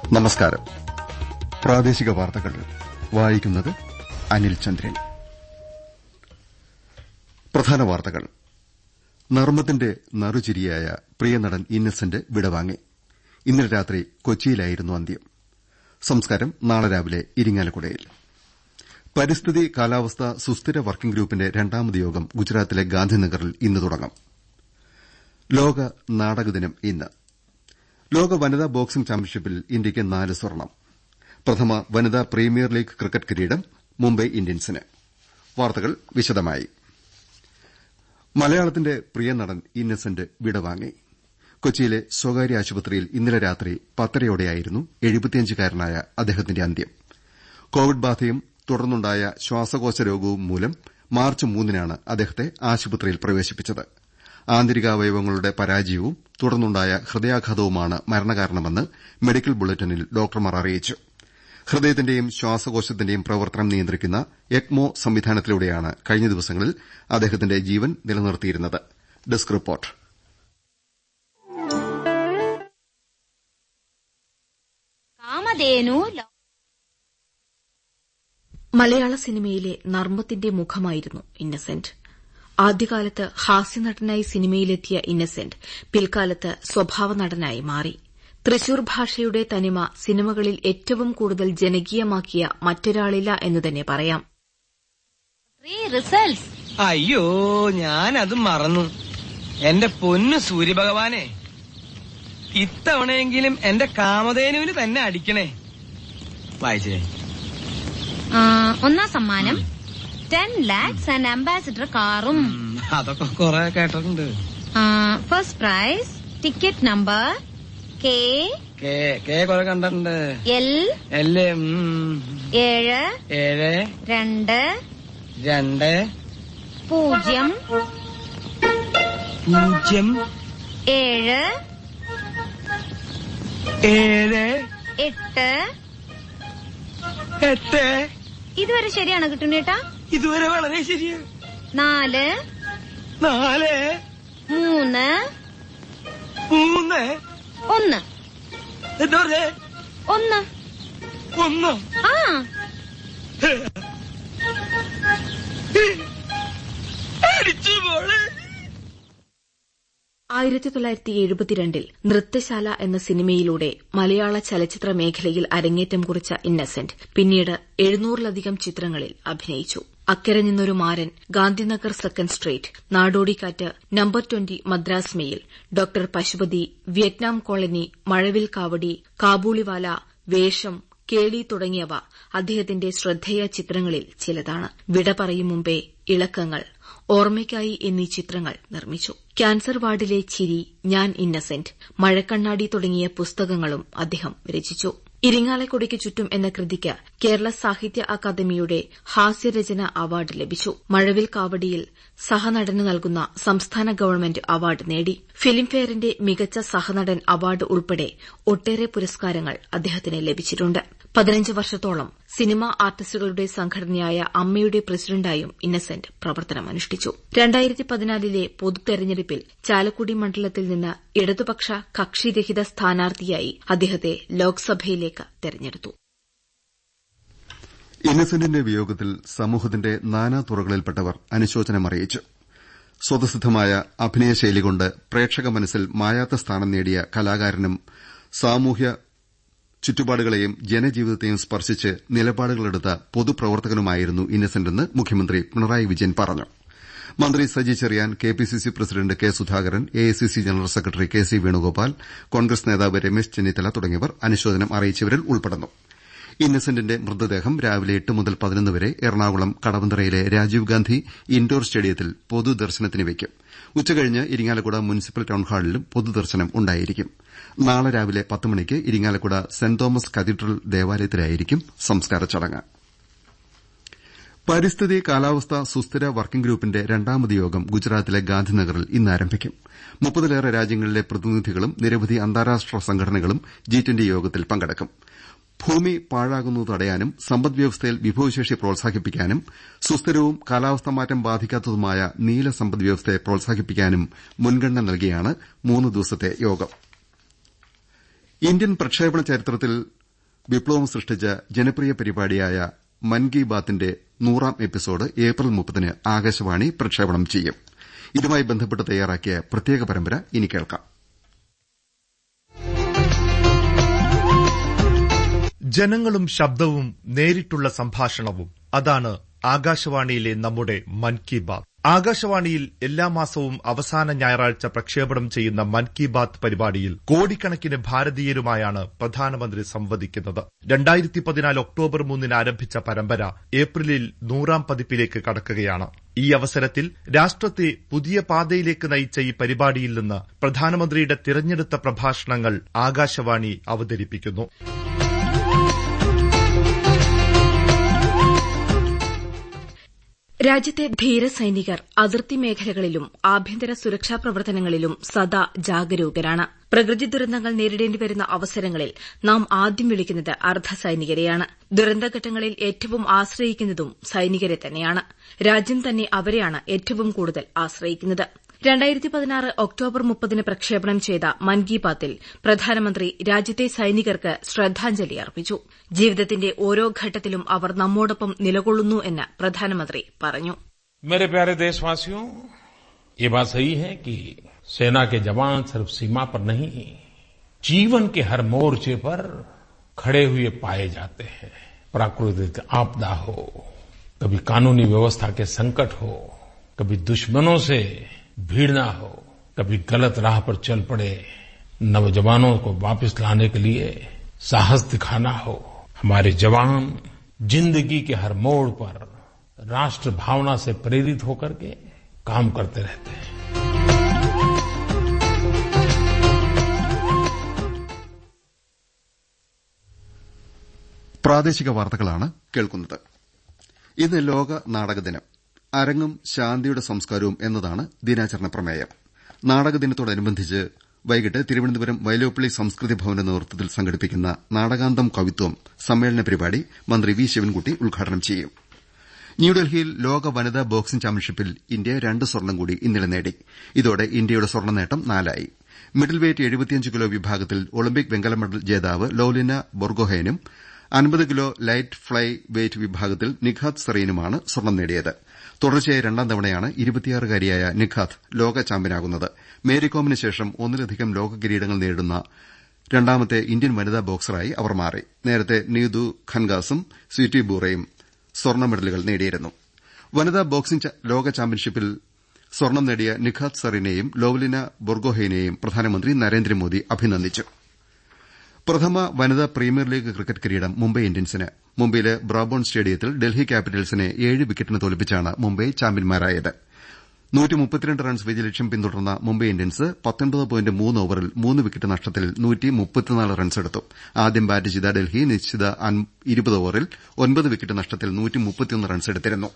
നമസ്കാരം പ്രാദേശിക വാർത്തകൾ വായിക്കുന്നത് അനിൽ ചന്ദ്രൻ പ്രധാന വാർത്തകൾ നർമ്മത്തിന്റെ നറുചിരിയായ പ്രിയനടൻ ഇന്നസെന്റ് വിടവാങ്ങി ഇന്നലെ രാത്രി കൊച്ചിയിലായിരുന്നു അന്ത്യം സംസ്കാരം നാളെ രാവിലെ ഇരിങ്ങാലക്കുടയിൽ പരിസ്ഥിതി കാലാവസ്ഥ സുസ്ഥിര വർക്കിംഗ് ഗ്രൂപ്പിന്റെ രണ്ടാമത് യോഗം ഗുജറാത്തിലെ ഗാന്ധിനഗറിൽ ഇന്ന് തുടങ്ങും ലോക നാടക ദിനം ഇന്ന് ലോക വനിതാ ബോക്സിംഗ് ചാമ്പ്യൻഷിപ്പിൽ ഇന്ത്യയ്ക്ക് നാല് സ്വർണം പ്രഥമ വനിതാ പ്രീമിയർ ലീഗ് ക്രിക്കറ്റ് കിരീടം മുംബൈ ഇന്ത്യൻസിന് വാർത്തകൾ വിശദമായി മലയാളത്തിന്റെ പ്രിയ നടൻ ഇന്നസെന്റ് വിടവാങ്ങി കൊച്ചിയിലെ സ്വകാര്യ ആശുപത്രിയിൽ ഇന്നലെ രാത്രി പത്തരയോടെയായിരുന്നു എഴുപത്തിയഞ്ചുകാരനായ അദ്ദേഹത്തിന്റെ അന്ത്യം കോവിഡ് ബാധയും തുടർന്നുണ്ടായ ശ്വാസകോശ രോഗവും മൂലം മാർച്ച് മൂന്നിനാണ് അദ്ദേഹത്തെ ആശുപത്രിയിൽ പ്രവേശിപ്പിച്ചത് ആന്തരികാവയവങ്ങളുടെ പരാജയവും തുടർന്നുണ്ടായ ഹൃദയാഘാതവുമാണ് മരണകാരണമെന്ന് മെഡിക്കൽ ബുള്ളറ്റിനിൽ ഡോക്ടർമാർ അറിയിച്ചു ഹൃദയത്തിന്റെയും ശ്വാസകോശത്തിന്റെയും പ്രവർത്തനം നിയന്ത്രിക്കുന്ന എക്മോ സംവിധാനത്തിലൂടെയാണ് കഴിഞ്ഞ ദിവസങ്ങളിൽ അദ്ദേഹത്തിന്റെ ജീവൻ നിലനിർത്തിയിരുന്നത് ഡെസ്ക് റിപ്പോർട്ട് കാമധേനു മലയാള സിനിമയിലെ നർമ്മത്തിന്റെ മുഖമായിരുന്നു ഇന്നസെന്റ് ആദ്യകാലത്ത് ഹാസ്യനടനായി സിനിമയിലെത്തിയ ഇന്നസെന്റ് പിൽക്കാലത്ത് സ്വഭാവ നടനായി മാറി തൃശൂർ ഭാഷയുടെ തനിമ സിനിമകളിൽ ഏറ്റവും കൂടുതൽ ജനകീയമാക്കിയ മറ്റൊരാളില്ല എന്നുതന്നെ പറയാം റിസൾട്ട്സ് അയ്യോ ഞാനത് മറന്നു എന്റെ പൊന്നു സൂര്യഭഗവാനെ ഇത്തവണയെങ്കിലും എന്റെ കാമധേനുവിന് തന്നെ അടിക്കണേ വായിച്ചേ ഒന്നാം സമ്മാനം ടെൻ ലാക്സ് ആൻഡ് അംബാസിഡർ കാറും ഉം, അതൊക്കെ കൊറേ കേട്ടിട്ടുണ്ട് first prize ticket number K K K കൊറേ കണ്ടിട്ടുണ്ട് എൽ എല്ലേ ഉം, ഏഴ് ഏഴ് രണ്ട് രണ്ട് പൂജ്യം പൂജ്യം ഏഴ് ഏഴ് എട്ട് എട്ട് ഇതുവരെ ശരിയാണ് കിട്ടുന്നേട്ടാ ഇതുവരെ വളരെ ശരിയാ നാല് നാല് മൂന്ന് മൂന്ന് ഒന്ന് എന്താ പറഞ്ഞേ ഒന്ന് ഒന്ന് ആ അടിച്ചു മോളെ ആയിരത്തി തൊള്ളായിരത്തി എഴുപത്തിരണ്ടിൽ നൃത്തശാല എന്ന സിനിമയിലൂടെ മലയാള ചലച്ചിത്ര മേഖലയിൽ അരങ്ങേറ്റം കുറിച്ച ഇന്നസെന്റ് പിന്നീട് എഴുന്നൂറിലധികം ചിത്രങ്ങളിൽ അഭിനയിച്ചു Akkare Ninnoru Maran Gandhinagar second street Nadodikkattu number twenty Madras mail doctor Pasupathi Vietnam colony Mazhavil Kavadi Kabuliwala വേഷം കേളി തുടങ്ങിയവ അദ്ദേഹത്തിന്റെ ശ്രദ്ധേയ ചിത്രങ്ങളിൽ ചിലതാണ് വിട പറയും മുമ്പേ ഇളക്കങ്ങൾ ഓർമ്മയ്ക്കായി എന്നീ ചിത്രങ്ങൾ നിർമ്മിച്ചു ക്യാൻസർ വാർഡിലെ ചിരി ഞാൻ ഇന്നസെന്റ് മഴക്കണ്ണാടി തുടങ്ങിയ പുസ്തകങ്ങളും അദ്ദേഹം രചിച്ചു ഇരിങ്ങാലക്കുടയ്ക്ക് ചുറ്റും എന്ന കൃതിക്ക് കേരള സാഹിത്യ അക്കാദമിയുടെ ഹാസ്യരചന അവാർഡ് ലഭിച്ചു മഴവിൽ കാവടിയിൽ സഹനടന് നൽകുന്ന സംസ്ഥാന ഗവൺമെന്റ് അവാർഡ് നേടി ഫിലിംഫെയറിന്റെ മികച്ച സഹനടൻ അവാർഡ് ഉൾപ്പെടെ ഒട്ടേറെ പുരസ്കാരങ്ങൾ അദ്ദേഹത്തിന് ലഭിച്ചിട്ടുണ്ട് പതിനഞ്ച് വർഷത്തോളം സിനിമാ ആർട്ടിസ്റ്റുകളുടെ സംഘടനയായ അമ്മയുടെ പ്രസിഡന്റായും ഇന്നസെന്റ് പ്രവർത്തനമനുഷ്ഠിച്ചു രണ്ടായിരത്തി പതിനാലിലെ പൊതുതെരഞ്ഞെടുപ്പിൽ ചാലക്കുടി മണ്ഡലത്തിൽ നിന്ന് ഇടതുപക്ഷ കക്ഷിരഹിത സ്ഥാനാർത്ഥിയായി അദ്ദേഹത്തെ ലോക്സഭയിലേക്ക് തെരഞ്ഞെടുത്തു ഇന്നസെന്റിന്റെ വിയോഗത്തിൽ സമൂഹത്തിന്റെ നാനാതുറകളിൽപ്പെട്ടവർ അനുശോചനമറിയിച്ചു സ്വതസിദ്ധമായ അഭിനയശൈലികൊണ്ട് പ്രേക്ഷക മനസ്സിൽ മായാത്ത സ്ഥാനം നേടിയ കലാകാരനും സാമൂഹ്യ ചുറ്റുപാടുകളെയും ജനജീവിതത്തെയും സ്പർശിച്ച് നിലപാടുകളെടുത്ത പൊതുപ്രവർത്തകനുമായിരുന്നു ഇന്നസെന്റെന്ന് മുഖ്യമന്ത്രി പിണറായി വിജയൻ പറഞ്ഞു മന്ത്രി Saji Cherian KPCC president K Sudhakaran AICC general secretary K C Venugopal Congress നേതാവ് രമേശ് ചെന്നിത്തല തുടങ്ങിയവർ അനുശോചനം അറിയിച്ചവരിൽ ഉൾപ്പെടുന്നു ഇന്നസെന്റിന്റെ മൃതദേഹം രാവിലെ എട്ട് മുതൽ പതിനൊന്ന് വരെ എറണാകുളം കടവന്തറയിലെ രാജീവ് ഗാന്ധി ഇൻഡോർ സ്റ്റേഡിയത്തിൽ പൊതുദർശനത്തിന് വയ്ക്കും ഉച്ചകഴിഞ്ഞ് ഇരിങ്ങാലക്കുട മുനിസിപ്പൽ ടൌൺഹാളിലും പൊതുദർശനം ഉണ്ടായിരിക്കും നാളെ രാവിലെ പത്ത് മണിക്ക് ഇരിങ്ങാലക്കുട സെന്റ് തോമസ് കത്തീഡ്രൽ ദേവാലയത്തിലായിരിക്കും സംസ്കാര ചടങ്ങ് പരിസ്ഥിതി കാലാവസ്ഥ സുസ്ഥിര വർക്കിംഗ് ഗ്രൂപ്പിന്റെ രണ്ടാമത് യോഗം ഗുജറാത്തിലെ ഗാന്ധിനഗറിൽ ഇന്ന് ആരംഭിക്കും മുപ്പതിലേറെ രാജ്യങ്ങളിലെ പ്രതിനിധികളും നിരവധി അന്താരാഷ്ട്ര സംഘടനകളും ജി ട്വന്റി യോഗത്തിൽ പങ്കെടുക്കും ഭൂമി പാഴാകുന്നത് തടയാനും സമ്പദ്വ്യവസ്ഥയിൽ വിഭവശേഷി പ്രോത്സാഹിപ്പിക്കാനും സുസ്ഥിരവും കാലാവസ്ഥാ മാറ്റം ബാധിക്കാത്തതുമായ നീല സമ്പദ്വ്യവസ്ഥയെ പ്രോത്സാഹിപ്പിക്കാനും മുൻഗണന നൽകിയാണ് മൂന്ന് ദിവസത്തെ യോഗം ഇന്ത്യൻ പ്രക്ഷേപണ ചരിത്രത്തിൽ വിപ്ലവം സൃഷ്ടിച്ച ജനപ്രിയ പരിപാടിയായ മൻ കി ബാത്തിന്റെ നൂറാം എപ്പിസോഡ് ഏപ്രിൽ മുപ്പതിന് ആകാശവാണി പ്രക്ഷേപണം ചെയ്യും ഇതുമായി ബന്ധപ്പെട്ട് തയ്യാറാക്കിയ പ്രത്യേക പരമ്പര ഇനി കേൾക്കാം ജനങ്ങളും ശബ്ദവും നേരിട്ടുള്ള സംഭാഷണവും അതാണ് ആകാശവാണിയിലെ നമ്മുടെ മൻ കി ബാത് ആകാശവാണിയിൽ എല്ലാ മാസവും അവസാന ഞായറാഴ്ച പ്രക്ഷേപണം ചെയ്യുന്ന മൻ കി ബാത് പരിപാടിയിൽ കോടിക്കണക്കിന് ഭാരതീയരുമായാണ് പ്രധാനമന്ത്രി സംവദിക്കുന്നത് രണ്ടായിരത്തി പതിനാല് ഒക്ടോബർ മൂന്നിന് ആരംഭിച്ച പരമ്പര ഏപ്രിലിൽ നൂറാം പതിപ്പിലേക്ക് കടക്കുകയാണ് ഈ അവസരത്തിൽ രാഷ്ട്രത്തെ പുതിയ പാതയിലേക്ക് നയിച്ച ഈ പരിപാടിയിൽ നിന്ന് പ്രധാനമന്ത്രിയുടെ തിരഞ്ഞെടുത്ത പ്രഭാഷണങ്ങൾ ആകാശവാണി അവതരിപ്പിക്കുന്നു രാജ്യത്തെ ധീരസൈനികർ അതിർത്തി മേഖലകളിലും ആഭ്യന്തര സുരക്ഷാ പ്രവർത്തനങ്ങളിലും സദാ ജാഗരൂകരാണ് പ്രകൃതി ദുരന്തങ്ങൾ നേരിടേണ്ടി വരുന്ന അവസരങ്ങളിൽ നാം ആദ്യം വിളിക്കുന്നത് അർദ്ധസൈനികരെയാണ് ദുരന്തഘട്ടങ്ങളിൽ ഏറ്റവും ആശ്രയിക്കുന്നതും സൈനികരെ തന്നെയാണ് രാജ്യം തന്നെ അവരെയാണ് ഏറ്റവും കൂടുതൽ ആശ്രയിക്കുന്നത് രണ്ടായിരത്തി പതിനാറ് ഒക്ടോബർ മുപ്പതിന് പ്രക്ഷേപണം ചെയ്ത മൻ കി ബാത്തിൽ പ്രധാനമന്ത്രി രാജ്യത്തെ സൈനികർക്ക് ശ്രദ്ധാഞ്ജലി അർപ്പിച്ചു ജീവിതത്തിന്റെ ഓരോ ഘട്ടത്തിലും അവർ നമ്മോടൊപ്പം നിലകൊള്ളുന്നു എന്ന് പ്രധാനമന്ത്രി പറഞ്ഞു मेरे प्यारे देशवासियों ये बात सही है कि सेना के जवान सिर्फ सीमा पर नहीं जीवन के हर मोर्चे पर खड़े हुए पाए जाते हैं प्राकृतिक आपदा हो कभी कानूनी व्यवस्था के संकट हो कभी दुश्मनों से भीड़ना हो कभी गलत राह पर चल पड़े नौजवानों को वापस लाने के लिए साहस दिखाना हो हमारे जवान जिंदगी के हर मोड़ पर राष्ट्र भावना से प्रेरित होकर के काम करते रहते हैं പ്രാദേശിക വാർത്തകളാണ് കേൾക്കുന്നത് ഇന്ന് ലോക നാടക ദിനം അരങ്ങും ശാന്തിയുടെ സംസ്കാരവും എന്നതാണ് ദിനാചരണ പ്രമേയം നാടക ദിനത്തോടനുബന്ധിച്ച് വൈകിട്ട് തിരുവനന്തപുരം വൈലോപ്പള്ളി സംസ്കൃതി ഭവന്റെ നേതൃത്വത്തിൽ സംഘടിപ്പിക്കുന്ന നാടകാന്തം കവിത്വം സമ്മേളന പരിപാടി മന്ത്രി വി ശിവൻകുട്ടി ഉദ്ഘാടനം ചെയ്യും ന്യൂഡൽഹിയിൽ ലോക വനിതാ ബോക്സിംഗ് ചാമ്പ്യൻഷിപ്പിൽ ഇന്ത്യ രണ്ട് സ്വർണം കൂടി ഇന്നലെ നേടി ഇതോടെ ഇന്ത്യയുടെ സ്വർണ്ണ നേട്ടം നാലായി മിഡിൽ വെയ്റ്റ് എഴുപത്തിയഞ്ച് കിലോ വിഭാഗത്തിൽ ഒളിമ്പിക് വെങ്കല മെഡൽ ജേതാവ് ലോലിന ബൊർഗോഹെനും അൻപത് കിലോ ലൈറ്റ് ഫ്ളൈ വെയ്റ്റ് വിഭാഗത്തിൽ നിഖാത്ത് സെറീനുമാണ് സ്വർണം നേടിയത് തുടർച്ചയായ രണ്ടാം തവണയാണ് ഇരുപത്തിയാറുകാരിയായ നിഖാത്ത് ലോക ചാമ്പ്യനാകുന്നത് മേരികോമിന് ശേഷം ഒന്നിലധികം ലോക കിരീടങ്ങൾ നേടുന്ന രണ്ടാമത്തെ ഇന്ത്യൻ വനിതാ ബോക്സറായി അവർ മാറി നേരത്തെ നീതു ഖൻഗാസും സ്വിറ്റി ബൂറയും സ്വർണ്ണ മെഡലുകൾ നേടിയിരുന്നു വനിതാ ബോക്സിംഗ് ലോക ചാമ്പ്യൻഷിപ്പിൽ സ്വർണം നേടിയ നിഖാത്ത് സെറീനെയും ലോവ്ലിന ബൊർഗോഹെയ്നെയും പ്രധാനമന്ത്രി നരേന്ദ്രമോദി അഭിനന്ദിച്ചു പ്രഥമ വനിതാ പ്രീമിയർ ലീഗ് ക്രിക്കറ്റ് കിരീടം മുംബൈ ഇന്ത്യൻസിന് മുംബൈയിലെ ബ്രാബോൺ സ്റ്റേഡിയത്തിൽ ഡൽഹി ക്യാപിറ്റൽസിനെ ഏഴ് വിക്കറ്റിന് തോൽപ്പിച്ചാണ് മുംബൈ ചാമ്പ്യന്മാരായത് റൺസ് വിജയലക്ഷ്യം പിന്തുടർന്ന മുംബൈ ഇന്ത്യൻസ് ഓവറിൽ മൂന്ന് വിക്കറ്റ് നഷ്ടത്തിൽ റൺസെടുത്തു ആദ്യം ബാറ്റ് ചെയ്ത ഡൽഹി നിശ്ചിത ഇരുപത് ഓവറിൽ ഒൻപത് വിക്കറ്റ് നഷ്ടത്തിൽ റൺസെടുത്തിരുന്നു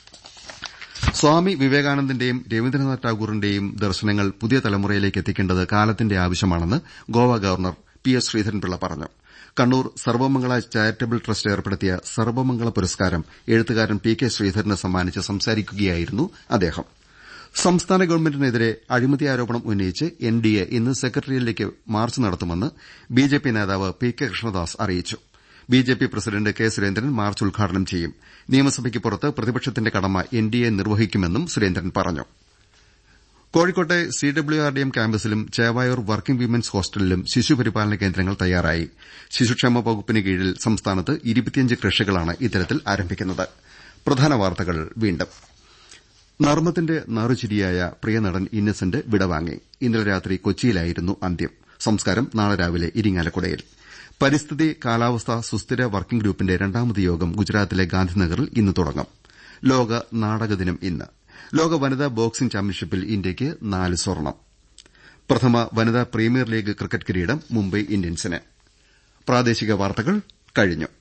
സ്വാമി വിവേകാനന്ദന്റെയും രവീന്ദ്രനാഥ് ടാഗോറിന്റെയും ദർശനങ്ങൾ പുതിയ തലമുറയിലേക്ക് എത്തിക്കേണ്ടത് കാലത്തിന്റെ ആവശ്യമാണെന്ന് Goa governor P S Sreedharan Pillai പറഞ്ഞു കണ്ണൂർ സർവമംഗള ചാരിറ്റബിൾ ട്രസ്റ്റ് ഏർപ്പെടുത്തിയ സർവമംഗള പുരസ്കാരം എഴുത്തുകാരൻ പി കെ ശ്രീധരന് സമ്മാനിച്ച് സംസാരിക്കുകയായിരുന്നു അദ്ദേഹം സംസ്ഥാന ഗവൺമെന്റിനെതിരെ അഴിമതി ആരോപണം ഉന്നയിച്ച് എൻ ഡി എ ഇന്ന് സെക്രട്ടേറിയറ്റിലേക്ക് മാർച്ച് നടത്തുമെന്ന് ബി ജെ പി നേതാവ് പി കെ കൃഷ്ണദാസ് അറിയിച്ചു B J P president K Surendran march ഉദ്ഘാടനം ചെയ്യും നിയമസഭയ്ക്ക് പുറത്ത് പ്രതിപക്ഷത്തിന്റെ കടമ എൻ ഡി എ നിർവഹിക്കുമെന്നും സുരേന്ദ്രൻ പറഞ്ഞു കോഴിക്കോട്ടെ C W R D M ക്യാമ്പസിലും ചേവായൂർ വർക്കിംഗ് വിമൻസ് ഹോസ്റ്റലിലും ശിശുപരിപാലന കേന്ദ്രങ്ങൾ തയ്യാറായി ശിശുക്ഷേമ വകുപ്പിന് കീഴിൽ സംസ്ഥാനത്ത് ഇരുപത്തിയഞ്ച് കൃഷികളാണ് ഇത്തരത്തിൽ ആരംഭിക്കുന്നത് പ്രധാന വാർത്തകൾ വീണ്ടും നർമ്മത്തിന്റെ നറുചിരിയായ പ്രിയനടൻ ഇന്നസെന്റ് വിടവാങ്ങി ഇന്നലെ രാത്രി കൊച്ചിയിലായിരുന്നു അന്ത്യം സംസ്കാരം നാളെ രാവിലെ ഇരിങ്ങാലക്കുടയിൽ പരിസ്ഥിതി കാലാവസ്ഥ സുസ്ഥിര വർക്കിംഗ് ഗ്രൂപ്പിന്റെ രണ്ടാമത് യോഗം ഗുജറാത്തിലെ ഗാന്ധിനഗറിൽ ഇന്ന് തുടങ്ങും ലോക നാടക ദിനം ഇന്ന് ലോക വനിതാ ബോക്സിംഗ് ചാമ്പ്യൻഷിപ്പിൽ ഇന്ത്യയ്ക്ക് നാല് സ്വർണം പ്രഥമ വനിതാ പ്രീമിയർ ലീഗ് ക്രിക്കറ്റ് കിരീടം മുംബൈ ഇന്ത്യൻസിന് പ്രാദേശിക വാർത്തകൾ കഴിഞ്ഞു